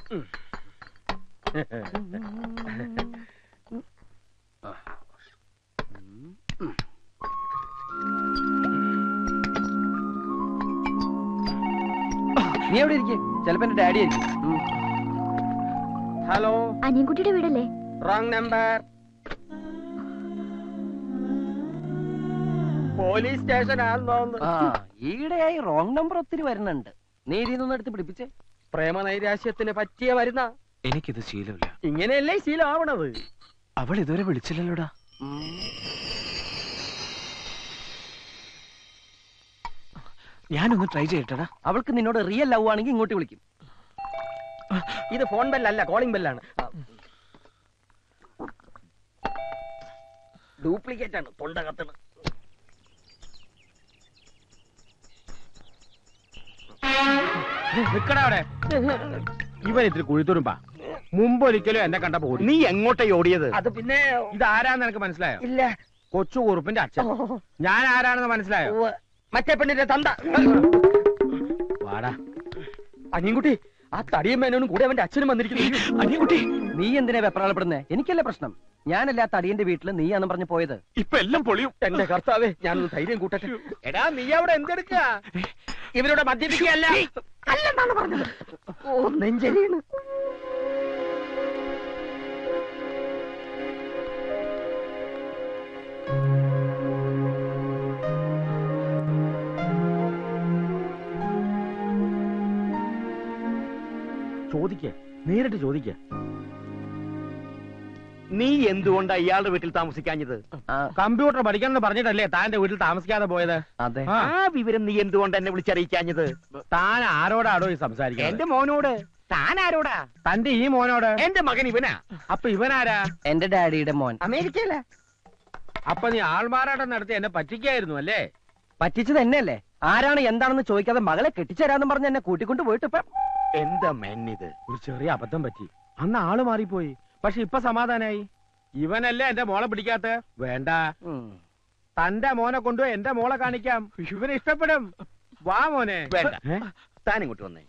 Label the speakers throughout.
Speaker 1: നീ എവിടെ ഇരിക്കും ചിലപ്പോ എന്റെ ഡാഡി ആയിരിക്കും ഉം.
Speaker 2: ഹലോ
Speaker 3: അനിയൻകുട്ടിയുടെ വീടല്ലേ
Speaker 2: റോങ് നമ്പർ പോലീസ് സ്റ്റേഷൻ ആണെന്ന് തോന്നുന്നു
Speaker 1: ആ ഈയിടെയായി റോങ് നമ്പർ ഒത്തിരി വരുന്നുണ്ട് നീ ഇതിന്നൊന്നും എടുത്ത് പിടിപ്പിച്ചേ
Speaker 2: പ്രേമ നൈരാശ്യത്തിന് പറ്റിയ വരുന്ന
Speaker 4: എനിക്കിത് ശീലമില്ല
Speaker 2: ഇങ്ങനെയല്ലേ ഈ ശീലം ആവണത്
Speaker 4: അവൾ ഇതുവരെ വിളിച്ചില്ലല്ലോടാ
Speaker 1: ഉം.
Speaker 4: ഞാനൊന്ന് ട്രൈ ചെയ്യട്ടെടാ
Speaker 1: അവൾക്ക് നിന്നോട് റിയൽ ലവ് ആണെങ്കിൽ ഇങ്ങോട്ട് വിളിക്കും
Speaker 2: ഇത് ഫോൺ ബെല്ലല്ല കോളിംഗ് ബെല്ലാണ് ഡ്യൂപ്ലിക്കേറ്റ് ആണ് തൊണ്ട കത്തണ്
Speaker 5: നിക്കടാ അവിടെ ഇവൻ ഇത്തിരി കുഴിത്തുരുമ്പാ മുമ്പ് ഒരിക്കലും എന്നെ കണ്ടപ്പോ ഓടി
Speaker 6: നീ എങ്ങോട്ടേ ഓടിയത്
Speaker 2: അത് പിന്നെ
Speaker 5: ഇത് ആരാന്ന് എനിക്ക് മനസ്സിലായോ
Speaker 2: ഇല്ല
Speaker 5: കൊച്ചു കുറുപ്പിന്റെ അച്ഛൻ ഞാൻ ആരാണെന്ന് മനസ്സിലായോ
Speaker 2: ഉവ്വ്. മറ്റേ പെണ്ണിന്റെ തന്ത
Speaker 5: വാടാ
Speaker 2: അനിയൻകുട്ടി ആ തടിയും മേനോനും കൂടെ അവന്റെ അച്ഛനും വന്നിരിക്കുന്നു
Speaker 4: അനിയൻകുട്ടി
Speaker 1: നീ എന്തിനാ വെപ്രാളപ്പെടുന്നേ എനിക്കല്ലേ പ്രശ്നം ഞാനല്ല ആ തടിയന്റെ വീട്ടില് നീയാന്ന് പറഞ്ഞു പോയത്
Speaker 4: ഇപ്പൊ എല്ലാം പൊളിയും
Speaker 2: എന്റെ കർത്താവേ ഞാനൊന്ന് ധൈര്യം കൂട്ടട്ടെ
Speaker 5: എടാ നീ അവിടെ എന്തെടുക്കാ
Speaker 2: ഇവരോട് മദ്യപിക്കുകയല്ല അല്ലെന്നാണ് പറഞ്ഞത് ഓ നെഞ്ചരിയാണ്
Speaker 5: ചോദിക്ക നേരിട്ട് ചോദിക്ക
Speaker 6: നീ എന്തുകൊണ്ടാ ഇയാളുടെ വീട്ടിൽ താമസിക്കാഞ്ഞത്
Speaker 1: ആ,
Speaker 5: കമ്പ്യൂട്ടർ പഠിക്കണം പറഞ്ഞിട്ടല്ലേ താന്റെ വീട്ടിൽ താമസിക്കാതെ പോയത്
Speaker 1: അതെ
Speaker 5: ആ,
Speaker 6: ആ വിവരം നീ എന്തുകൊണ്ട് എന്നെ വിളിച്ചറിയിക്കാഞ്ഞത്
Speaker 5: താൻ ആരോടാടോ ഈ സംസാരിക്കുന്നത്
Speaker 6: എന്റെ മോനോട് താൻ ആരോടാ
Speaker 5: തന്റെ ഈ മോനോട്
Speaker 6: എന്റെ മകൻ ഇവനാ
Speaker 5: അപ്പൊ ഇവനാരാ
Speaker 1: എന്റെ ഡാഡിയുടെ മോൻ
Speaker 2: അമേരിക്കയില
Speaker 5: അപ്പൊ നീ ആൾമാറാട്ടം നടത്തി എന്നെ പറ്റിക്കായിരുന്നു അല്ലേ
Speaker 1: പറ്റിച്ചത് എന്നെയല്ലേ ആരാണ് എന്താണെന്ന് ചോദിക്കാതെ മകളെ കെട്ടിച്ചേരാന്ന് പറഞ്ഞ് എന്നെ കൂട്ടിക്കൊണ്ട് പോയിട്ട് ഇപ്പൊ
Speaker 6: എന്താ മെന്നിത്
Speaker 5: ഒരു ചെറിയ അബദ്ധം പറ്റി അന്ന് ആള് മാറിപ്പോയി പക്ഷെ ഇപ്പൊ സമാധാനായി ഇവനല്ലേ എന്റെ മോളെ പിടിക്കാത്ത വേണ്ട
Speaker 1: ഉം.
Speaker 5: തന്റെ മോനെ കൊണ്ടുപോയി എന്റെ മോളെ കാണിക്കാം ഇവന് ഇഷ്ടപ്പെടും വാ മോനെ
Speaker 6: വേണ്ട.
Speaker 5: ഏ?
Speaker 6: താൻ ഇങ്ങോട്ട് വന്നേ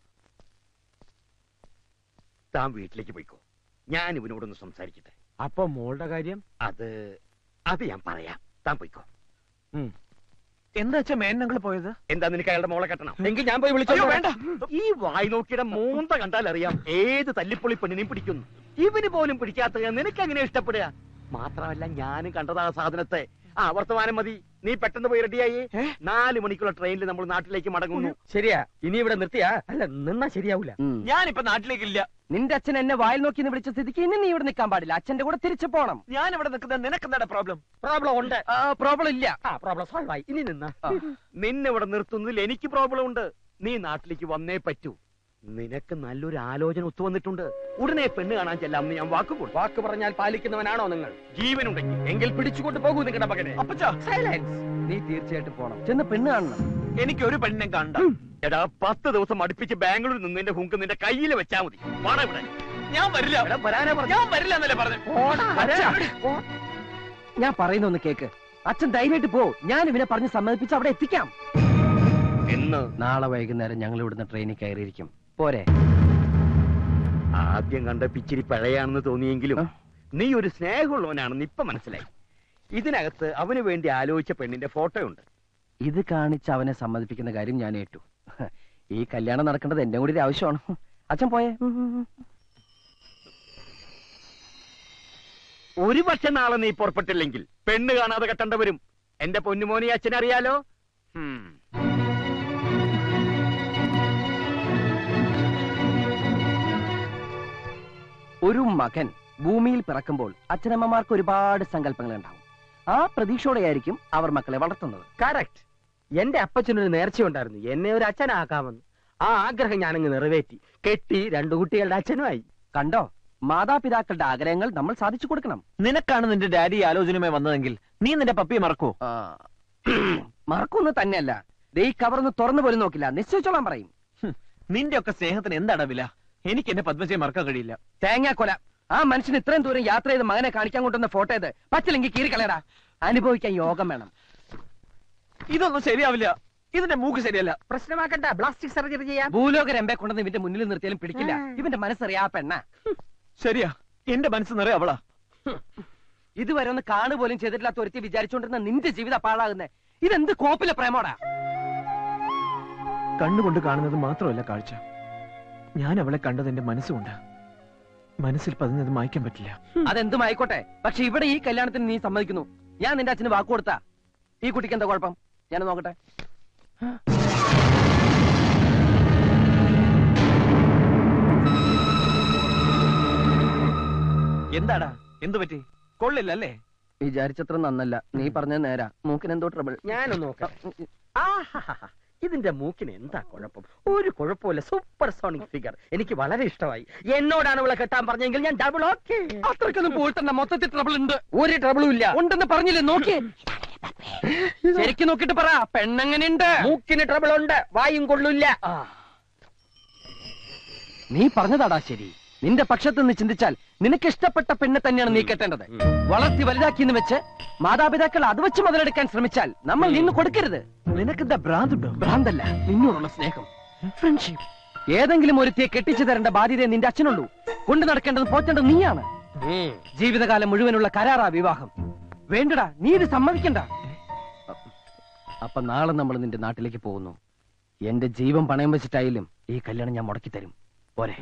Speaker 6: താൻ വീട്ടിലേക്ക് പോയിക്കോ ഞാൻ ഇവനോടൊന്ന് സംസാരിക്കട്ടെ
Speaker 5: അപ്പൊ മോളുടെ കാര്യം
Speaker 6: അത് അത് ഞാൻ പറയാം താൻ പോയിക്കോ
Speaker 4: എന്താ വെച്ചാ മേനങ്ങൾ പോയത്
Speaker 6: എന്താ നിനക്ക് അയാളുടെ മോളെ കെട്ടണം
Speaker 2: എങ്കിൽ ഞാൻ പോയി വിളിച്ചോ വേണ്ട
Speaker 6: ഈ വായി നോക്കിയുടെ മൂന്ത കണ്ടാൽ അറിയാം ഏത് തല്ലിപ്പൊളി പെണ്ണിനെയും പിടിക്കുന്നു ഇവന് പോലും പിടിക്കാത്ത നിനക്ക് എങ്ങനെ ഇഷ്ടപ്പെടുക മാത്രമല്ല ഞാനും കണ്ടതാ ആ സാധനത്തെ ആ വർത്തമാനം മതി നീ പെട്ടെന്ന് പോയി റെഡിയായി നാല് മണിക്കുള്ള ട്രെയിനിൽ നമ്മൾ നാട്ടിലേക്ക് മടങ്ങുന്നു
Speaker 2: ശരിയാ ഇനി ഇവിടെ നിർത്തിയാ അല്ല നിന്നാ ശരിയാവൂല
Speaker 1: ഉം.
Speaker 4: ഞാനിപ്പോ നാട്ടിലേക്കില്ല
Speaker 1: നിന്റെ അച്ഛൻ എന്നെ വായിൽ നോക്കി എന്ന് വിളിച്ച സ്ഥിതിക്ക് ഇനി നീ ഇവിടെ നിൽക്കാൻ പാടില്ല അച്ഛന്റെ കൂടെ തിരിച്ചു പോണം
Speaker 4: ഞാൻ ഇവിടെ നിൽക്കുന്ന നിനക്ക് എന്താ പ്രോബ്ലം
Speaker 2: പ്രോബ്ലം ഉണ്ട്
Speaker 1: പ്രോബ്ലം ഇല്ല
Speaker 2: ആ പ്രോബ്ലം സോൾവ് ആയി ഇനി നിന്നാ
Speaker 6: നിന്നെ ഇവിടെ നിർത്തുന്നതിൽ എനിക്ക് പ്രോബ്ലം ഉണ്ട് നീ നാട്ടിലേക്ക് വന്നേ പറ്റൂ നിനക്ക് നല്ലൊരു ആലോചന ഒത്തു വന്നിട്ടുണ്ട് ഉടനെ പെണ്ണ് കാണാൻ ചെല്ലാമെന്ന് ഞാൻ വാക്ക് കൊടുത്തു
Speaker 2: വാക്ക് പറഞ്ഞാൽ പാലിക്കുന്നവനാണോ നിങ്ങൾ
Speaker 6: ജീവനുണ്ടെങ്കിൽ
Speaker 2: എങ്കിൽ പിടിച്ചുകൊണ്ട് പോകൂ നിങ്ങളുടെ മകനെ
Speaker 4: അപ്പച്ചാ
Speaker 2: സൈലൻസ്
Speaker 1: നീ തീർച്ചയായിട്ടും പോണം ചെന്ന് പെണ്ണ് കാണണം
Speaker 4: എനിക്ക് ഒരു പെണ്ണിനെ കണ്ട
Speaker 6: എടാ പത്ത് ദിവസം അടുപ്പിച്ച് ബാംഗ്ലൂരിൽ നിന്ന് നിന്റെ ഹുങ്ക് നിന്റെ കയ്യിൽ വെച്ചാ മതി വാടാ ഇവിടെ
Speaker 4: ഞാൻ വരില്ല
Speaker 6: എടാ, വരാനാ പറഞ്ഞത്.
Speaker 4: ഞാൻ വരില്ല എന്നല്ലേ പറഞ്ഞു
Speaker 1: അച്ഛാ, ഞാൻ പറയുന്ന ഒന്ന് കേക്ക് അച്ഛൻ ധൈര്യമായിട്ട് പോ ഞാൻ ഇവനെ പറഞ്ഞ് സമ്മതിപ്പിച്ച് അവിടെ എത്തിക്കാം
Speaker 6: എന്ന്
Speaker 1: നാളെ വൈകുന്നേരം ഞങ്ങൾ ഇവിടുന്ന് ട്രെയിനിൽ കയറിയിരിക്കും പോരെ
Speaker 6: ആദ്യം കണ്ട പിച്ചിരി പഴയാണെന്ന് തോന്നിയെങ്കിലും
Speaker 1: ആ.
Speaker 6: നീ ഒരു സ്നേഹമുള്ളവനാണെന്ന് ഇപ്പൊ മനസ്സിലായി ഇതിനകത്ത് അവന് വേണ്ടി ആലോചിച്ച പെണ്ണിന്റെ ഫോട്ടോ ഉണ്ട്
Speaker 1: ഇത് കാണിച്ച് അവനെ സമ്മതിപ്പിക്കുന്ന കാര്യം ഞാൻ ഏറ്റു ഈ കല്യാണം നടക്കേണ്ടത് എന്റെ കൂടി ഒരു ആവശ്യമാണ് അച്ഛൻ പോയേ
Speaker 6: ഒരു പക്ഷെ നാളെ നീ പുറപ്പെട്ടില്ലെങ്കിൽ പെണ്ണ് കാണാതെ കെട്ടേണ്ട വരും എന്റെ പൊന്നുമോനെ അച്ഛനറിയാലോ ഹും.
Speaker 1: ഒരു മകൻ ഭൂമിയിൽ പിറക്കുമ്പോൾ അച്ഛനമ്മമാർക്ക് ഒരുപാട് സങ്കല്പങ്ങൾ ഉണ്ടാവും ആ പ്രതീക്ഷയോടെയായിരിക്കും അവർ മക്കളെ വളർത്തുന്നത്
Speaker 2: കറക്റ്റ് എന്റെ അപ്പച്ചനൊരു നേർച്ച ഉണ്ടായിരുന്നു എന്നെ ഒരു അച്ഛനാക്കാമെന്ന് ആ ആഗ്രഹം ഞാനങ്ങ് നിറവേറ്റി കെട്ടി രണ്ടു കുട്ടികളുടെ അച്ഛനുമായി
Speaker 1: കണ്ടോ മാതാപിതാക്കളുടെ ആഗ്രഹങ്ങൾ നമ്മൾ സാധിച്ചു കൊടുക്കണം
Speaker 4: നിനക്കാണ് നിന്റെ ഡാഡി ഈ ആലോചനയുമായി വന്നതെങ്കിൽ നീ നിന്റെ പപ്പിയെ മറക്കോ
Speaker 1: ആ, മറക്കൊന്നും തന്നെയല്ല ദേ ഈ കവർന്ന് തുറന്നു പോലും നോക്കില്ല നിശ്ചയിച്ചോളാൻ പറയും
Speaker 4: നിന്റെ ഒക്കെ സ്നേഹത്തിന് എന്താണ് വില എനിക്ക് എന്റെ പത്മജയെ മറക്കാൻ കഴിയില്ല
Speaker 1: തേങ്ങാക്കൊല ആ മനുഷ്യൻ ഇത്രയും ദൂരം യാത്ര ചെയ്ത് മകനെ കാണിക്കാൻ കൊണ്ടുവന്ന ഫോട്ടോ ഇത് പറ്റില്ലെങ്കിൽ കീറിക്കളയടാ അനുഭവിക്കാൻ യോഗം വേണം
Speaker 4: ഇതൊന്നും ശരിയാവില്ല ഇതിന്റെ മൂക്ക് ശരിയല്ല
Speaker 2: പ്രശ്നമാക്കണ്ട പ്ലാസ്റ്റിക് സർജറി ചെയ്യാം
Speaker 1: ഭൂലോക രമ്പെ കൊണ്ടുവന്ന് ഇവന്റെ മുന്നിൽ നിർത്തിയാലും പിടിക്കില്ല ഇവന്റെ മനസ്സറിയാ ആ പെണ്ണ
Speaker 4: ശരിയാ എന്റെ മനസ്സ് നിറയെ അവളാ
Speaker 1: ഇതുവരെ ഒന്ന് കാണു പോലും ചെയ്തിട്ടില്ലാത്ത ഒരുത്തി വിചാരിച്ചുകൊണ്ടിരുന്ന നിന്റെ ജീവിത പാഴാകുന്നേ ഇതെന്ത് കോപ്പിലെ പ്രേമോടാ
Speaker 4: കണ്ണുകൊണ്ട് കാണുന്നത് മാത്രമല്ല കാഴ്ച ഞാൻ അവളെ കണ്ടത് എന്റെ മനസ്സുകൊണ്ട് മനസ്സിൽ പതിഞ്ഞത് മായ്ക്കാൻ പറ്റില്ല
Speaker 1: അതെന്തും ആയിക്കോട്ടെ പക്ഷെ ഇവിടെ ഈ കല്യാണത്തിന് നീ സമ്മതിക്കുന്നു ഞാൻ നിന്റെ അച്ഛന് വാക്ക് കൊടുത്താ ഈ കുട്ടിക്ക് എന്താ കുഴപ്പം ഞാൻ നോക്കട്ടെ
Speaker 4: എന്താടാ എന്തു പറ്റി കൊള്ളില്ലല്ലേ
Speaker 1: വിചാരിച്ചത്ര നന്നല്ല നീ പറഞ്ഞത് നേരാ മൂക്കിന് എന്തോ ട്രബിൾ
Speaker 2: ഞാനൊന്ന് നോക്കാം ആഹാഹാഹാ. ഇതിന്റെ മൂക്കിന് എന്താ കുഴപ്പം ഒരു കുഴപ്പമില്ല സൂപ്പർ സോണിക് ഫിഗർ എനിക്ക് വളരെ ഇഷ്ടമായി എന്നോടാണ് ഇവളെ കെട്ടാൻ പറഞ്ഞെങ്കിൽ ഞാൻ ഡബിൾ ഓക്കെ
Speaker 1: അത്രക്കൊന്നും പോയിട്ടണ്ട മൊത്തത്തിൽ ട്രബിൾ ഉണ്ട്
Speaker 2: ഒരു ട്രബിളും ഇല്ല
Speaker 1: ഉണ്ടെന്ന് പറഞ്ഞില്ലേ നോക്കി ശരിക്കും നോക്കിട്ട് പറ പെണ്ണെങ്ങനെയുണ്ട്
Speaker 2: മൂക്കിന് ട്രബിൾ ഉണ്ട് വായും കൊള്ളില്ല
Speaker 1: നീ പറഞ്ഞതാടാ ശരി നിന്റെ പക്ഷത്ത് നിന്ന് ചിന്തിച്ചാൽ നിനക്ക് ഇഷ്ടപ്പെട്ട പെണ്ണെ തന്നെയാണ് നീ കെട്ടേണ്ടത് വളർത്തി വലുതാക്കിയെന്ന് വെച്ച് മാതാപിതാക്കൾ അത് വെച്ച് മുതലെടുക്കാൻ ശ്രമിച്ചാൽ നമ്മൾ നിന്ന് കൊടുക്കരുത്
Speaker 4: നിനക്കെന്താ ഭ്രാന്തുണ്ടോ
Speaker 1: ഭ്രാന്തല്ല നിന്നോടുള്ള സ്നേഹം ഫ്രണ്ട്ഷിപ്പ് ഏതെങ്കിലും ഒരുത്തിയെ കെട്ടിച്ചു തരേണ്ട ബാധ്യതയെ നിന്റെ അച്ഛനുള്ളൂ കൊണ്ടു നടക്കേണ്ടത് പോറ്റേണ്ടത് നീയാണ് ജീവിതകാലം മുഴുവനുള്ള കരാറാ വിവാഹം വേണ്ടടാ നീ ഇത് സമ്മതിക്കണ്ട അപ്പൊ നാളെ നമ്മൾ നിന്റെ നാട്ടിലേക്ക് പോകുന്നു എന്റെ ജീവൻ പണയം വെച്ചിട്ടായാലും ഈ കല്യാണം ഞാൻ മുടക്കി തരും പോരെ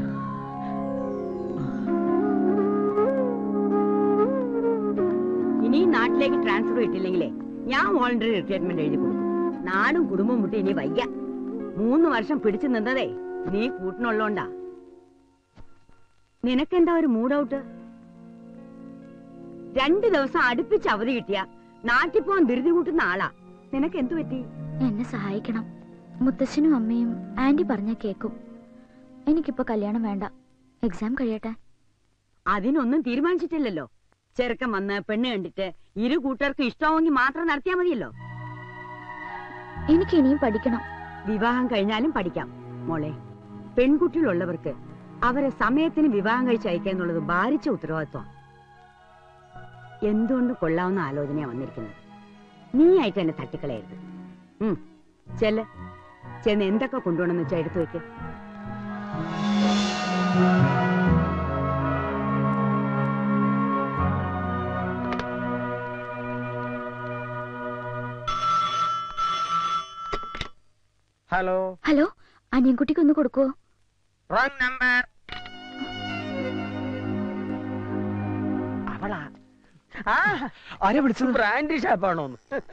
Speaker 3: ഇനി ഈ നാട്ടിലേക്ക് ട്രാൻസ്ഫർ കിട്ടില്ലെങ്കിലേ ഞാൻ വോളണ്ടറി റിട്ടയർമെന്റ് എഴുതി കൊടുക്കും നാടും കുടുംബം മുട്ടി ഇനി വയ്യ മൂന്ന് വർഷം പിടിച്ചു നിന്നതേ നീ കൂട്ടിനുള്ളോണ്ടാ നിനക്കെന്താ ഒരു മൂഡ് ഔട്ട് രണ്ടു ദിവസം അടുപ്പിച്ച് അവധി കിട്ടിയ നാട്ടിൽ പോകാൻ ധൃതി കൂട്ടുന്ന ആളാ നിനക്ക് എന്തു പറ്റി
Speaker 7: എന്നെ സഹായിക്കണം മുത്തശ്ശനും അമ്മയും ആന്റി പറഞ്ഞ കേക്കും എനിക്കിപ്പോ കല്യാണം വേണ്ട എക്സാം കഴിയട്ടെ
Speaker 3: അതിനൊന്നും തീരുമാനിച്ചിട്ടില്ലല്ലോ ചെറുക്കൻ വന്ന് പെണ്ണ് കണ്ടിട്ട് ഇരു കൂട്ടർക്കും ഇഷ്ടമാവെങ്കിൽ മാത്രം നടത്തിയാ മതിയല്ലോ
Speaker 7: എനിക്ക് ഇനിയും പഠിക്കണം
Speaker 3: വിവാഹം കഴിഞ്ഞാലും പഠിക്കാം മോളെ പെൺകുട്ടികളുള്ളവർക്ക് അവരെ സമയത്തിന് വിവാഹം കഴിച്ചയക്കുക എന്നുള്ളത് ഭാരിച്ച ഉത്തരവാദിത്വം എന്തുകൊണ്ട് കൊള്ളാവുന്ന ആലോചനയാ വന്നിരിക്കുന്നത് നീ ആയിട്ട് എന്നെ തട്ടിക്കളയരുത് ഉം ചെല്ല് ചെന്ന് എന്തൊക്കെ കൊണ്ടുപോകണമെന്ന് വെച്ചാൽ എടുത്തു വെക്ക്
Speaker 2: ഹലോ
Speaker 7: ഹലോ അനിയൻകുട്ടിക്ക് ഒന്ന് കൊടുക്കുവോ
Speaker 2: റോങ് നമ്പർ അവളാ ആ
Speaker 4: ആരെ വിളിച്ചത്
Speaker 2: ബ്രാൻഡ് ഷാപ്പാണോ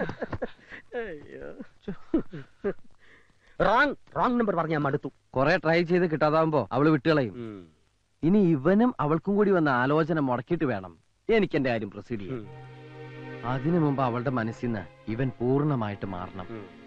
Speaker 2: റോങ് റോങ് നമ്പർ പറഞ്ഞാൽ മടുത്തു
Speaker 1: കൊറേ ട്രൈ ചെയ്ത് കിട്ടാതാവുമ്പോ അവള് വിട്ടുകളയും ഇനി ഇവനും അവൾക്കും കൂടി വന്ന ആലോചന മുടക്കിയിട്ട് വേണം എനിക്ക് എന്റെ കാര്യം പ്രൊസീഡ് ചെയ്യാൻ അതിനു മുമ്പ് അവളുടെ മനസ്സിൽ നിന്ന് ഇവൻ പൂർണ്ണമായിട്ട് മാറണം
Speaker 2: ഉം.